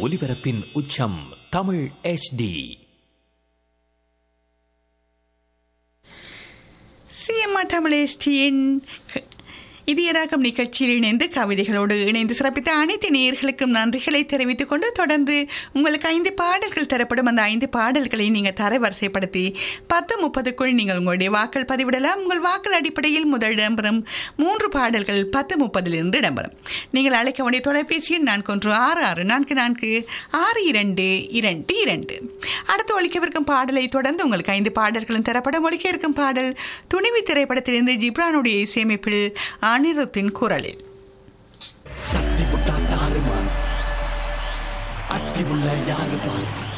ஒலிபரப்பின் உச்சம் Tamil HD CMR தமிழேஷ்டியின் இதயராகம் நிகழ்ச்சியில் இணைந்து கவிதைகளோடு இணைந்து சிறப்பித்த அனைத்து நேயர்களுக்கும் நன்றிகளை தெரிவித்துக் கொண்டு தொடர்ந்து உங்களுக்கு ஐந்து பாடல்கள் தரப்படும் அந்த ஐந்து பாடல்களை நீங்கள் தரவரிசைப்படுத்தி பத்து முப்பதுக்குள் நீங்கள் உங்களுடைய வாக்கள் பதிவிடலாம் உங்கள் வாக்கள் அடிப்படையில் முதல் இடம்பெறும் மூன்று பாடல்கள் பத்து முப்பதிலிருந்து இடம்பெறும் நீங்கள் அழைக்க வேண்டிய தொலைபேசி எண் நான்கு ஒன்று ஆறு ஆறு நான்கு நான்கு ஆறு இரண்டு இரண்டு இரண்டு அடுத்து ஒழிக்கவிருக்கும் பாடலை தொடர்ந்து உங்களுக்கு ஐந்து பாடல்களும் தரப்படும் ஒழிக்க இருக்கும் பாடல் துணிவு திரைப்படத்திலிருந்து ஜிப்ரானுடைய இசையமைப்பில் அனிருத்தின் குரலில் சக்தி புட்டா தாறுமாறு அட்டி உள்ள யாரு பார்